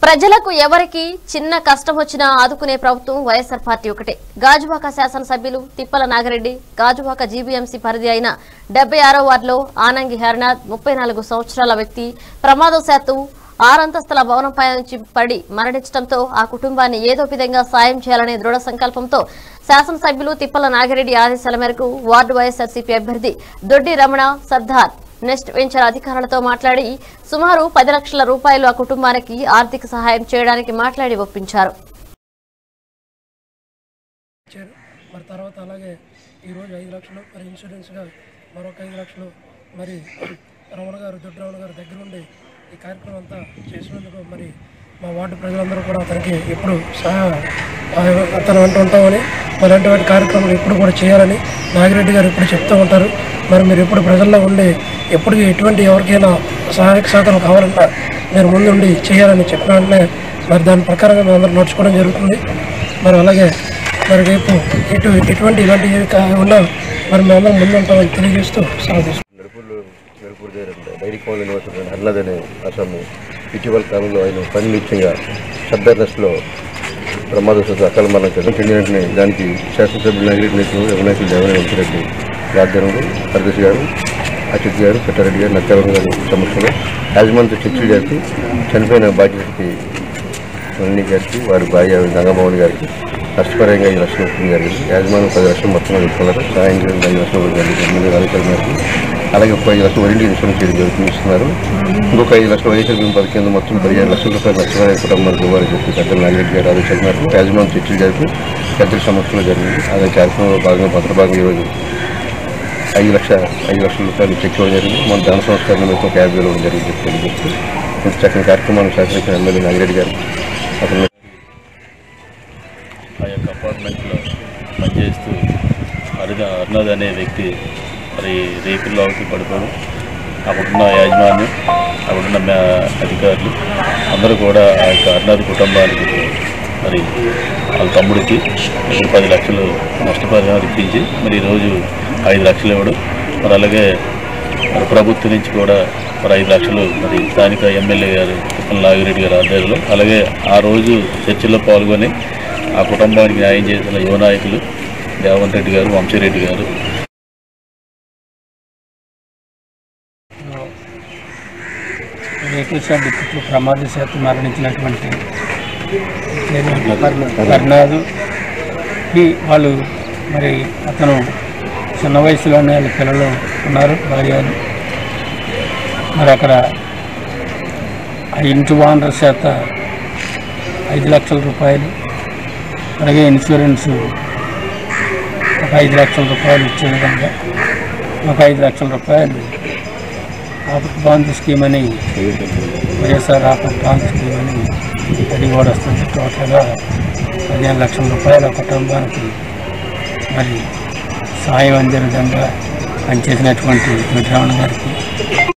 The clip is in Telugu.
ప్రజలకు ఎవరికి చిన్న కష్టం వచ్చినా ఆదుకునే ప్రభుత్వం వైఎస్ఆర్ పార్టీ ఒకటే గాజువాక శాసనసభ్యులు తిప్పల నాగిరెడ్డి గాజువాక జీబీఎంసీ పరిధి అయిన డెబ్బై ఆరో వార్డులో ఆనంగి హరినాథ్ ముప్పై నాలుగు సంవత్సరాల వ్యక్తి ప్రమాదవశాత్తు ఆరంతస్తుల భవనంపై నుంచి పడి మరణించడంతో ఆ కుటుంబాన్ని ఏదో విధంగా సాయం చేయాలనే దృఢ సంకల్పంతో శాసనసభ్యులు తిప్పల నాగిరెడ్డి ఆదేశాల మేరకు వార్డు వైఎస్ఆర్సీపీ అభ్యర్థి దొడ్డి రమణ సర్దార్ నెక్స్ట్ వెంచర్ అధికారులతో మాట్లాడి సుమారు పది లక్షల రూపాయలు ఆ కుటుంబానికి ఆర్థిక సహాయం చేయడానికి మాట్లాడి ఒప్పించారు ఇచ్చారు మరి తర్వాత అలాగే ఈరోజు ఐదు లక్షలు మరి ఇన్సూరెన్స్గా మరొక ఐదు లక్షలు మరి రమణ గారు దొడ్డి రమణ గారు దగ్గరుండి ఈ కార్యక్రమం అంతా చేసినందుకు మరి మా వార్డు ప్రజలందరూ కూడా అతనికి ఎప్పుడు సహాయ అతను అంటూ ఉంటామని మరి అటువంటి కార్యక్రమాలు ఎప్పుడు కూడా చేయాలని నాగిరెడ్డి గారు ఎప్పుడు చెప్తూ ఉంటారు మరి మీరు ఎప్పుడు ప్రజల్లో ఉండి ఎప్పుడు ఎటువంటి ఎవరికైనా సహాయక సహకారం కావాలన్నా మీరు ముందుండి చేయాలని చెప్పిన వెంటనే మరి దాని ప్రకారంగా మేము అందరూ నడుచుకోవడం జరుగుతుంది మరి అలాగే మరి రేపు ఎటు ఎటువంటి ఇలాంటి కాకుండా మరి మేమందరం ముందు ఉంటామని తెలియజేస్తూ సెలవు తీసుకుంటాం. నడుపులు నడుపులు డైరీ కాలనీ నివాసం హర్నాథ్ అనే అసలు ఇటీవల కాలంలో ఆయన పని నిత్యంగా సబ్డర్నెస్లో ప్రమాదవశాత్తు అకాల మరణం చెందిన వెంటనే దానికి శాసనసభ్యులు నాగిరెడ్డి నేతలు యువనాయకులు దేవరాయ వంశరెడ్డి ఆధ్వర్యంలో హరిదశి గారు అచ్యుత్ గారు పెట్టారెడ్డి గారు నత్యావరం గారి సమక్షంలో యాజమాన్య చర్చిల్ గారికి చనిపోయిన బాధ్యతకి మురళి గారికి వారి భార్య గంగమోహన్ గారికి నష్టపరంగా ఐదు లక్షలు ఇవ్వడం జరిగింది యాజమాన్యం పది లక్షలు మొత్తంగా ఇస్తున్నారు సాయం చేయడం ఐదు లక్షలు ఇవ్వడం జరిగింది ఎనిమిది ఆదేశాల మేరకు అలాగే ఒక ఐదు లక్షలు వరింటి ఇన్సూరెన్స్ చేయడం జరుగుతుంది ఇస్తున్నారు ఇంకొక ఐదు లక్షలు వైఎస్ఆర్ బీమా పథకం కింద మొత్తం పదిహేను లక్షల రూపాయలు నష్టపరిహారం కుటుంబానికి ఇవ్వాలని చెప్పి పెద్దలు నాగిరెడ్డి గారు ఆదేశాల మేరకు యాజమాన్యం చర్చలు జరిపి పెద్దల సమక్షంలో జరిగింది అదే కార్యక్రమంలో భాగంగా భద్ర భాగంగా ఈరోజు ఐదు లక్ష ఐదు లక్షల రూపాయలు చెక్ ఇవ్వడం జరిగింది మన ధన సంస్కరణ నిమిత్తం ఒక యాభై వేలు ఇవ్వడం జరిగింది చెప్పి తెలియజేస్తూ ఇంత చక్కని కార్యక్రమాన్ని సహకరించిన ఎమ్మెల్యే నాగిరెడ్డి గారు అతను ఆ యొక్క అపార్ట్మెంట్లో పనిచేస్తూ అరుణ అరుణద్ అనే వ్యక్తి మరి రేకుల్లో ఒకటి పడిపోవడం అక్కడున్న యాజమాన్యం అక్కడున్న మ్యా- అధికారులు అందరూ కూడా ఆ యొక్క అరుణద్ కుటుంబానికి మరి వాళ్ళ తమ్ముడికి ఇప్పుడు పది లక్షలు నష్టపరిహారం ఇప్పించి మరి ఈరోజు ఐదు లక్షలు ఇవ్వడం మరి అలాగే మరి ప్రభుత్వం నుంచి కూడా మరి ఐదు లక్షలు మరి స్థానిక ఎమ్మెల్యే గారు తిప్పల నాగిరెడ్డి గారి ఆధ్వర్యంలో అలాగే ఆ రోజు చర్చల్లో పాల్గొని ఆ కుటుంబానికి న్యాయం చేసిన యువ నాయకులు దేవన్ రెడ్డి గారు వంశీరెడ్డి గారు రేకుల షెడ్ చుట్టూ ప్రమాదశాత్తు మరణించినటువంటి కర్ణాదుకి వాళ్ళు మరి అతను చిన్న వయసులోనే వాళ్ళ పిల్లలు ఉన్నారు భార్యలు మరి అక్కడ ఆ ఇంటి ఓనర్ చేత ఐదు లక్షల రూపాయలు అలాగే ఇన్సూరెన్స్ ఒక ఐదు లక్షల రూపాయలు ఇచ్చే విధంగా ఒక ఐదు లక్షల రూపాయలు ఆపత్ బాంధు స్కీమ్ అని వైఎస్ఆర్ ఆపత్ బాంధు స్కీమ్ అని అది కూడా వస్తుంది టోటల్గా పదిహేను లక్షల రూపాయల కుటుంబానికి మరి సాయం అందే విధంగా పనిచేసినటువంటి విడ్రావణ గారికి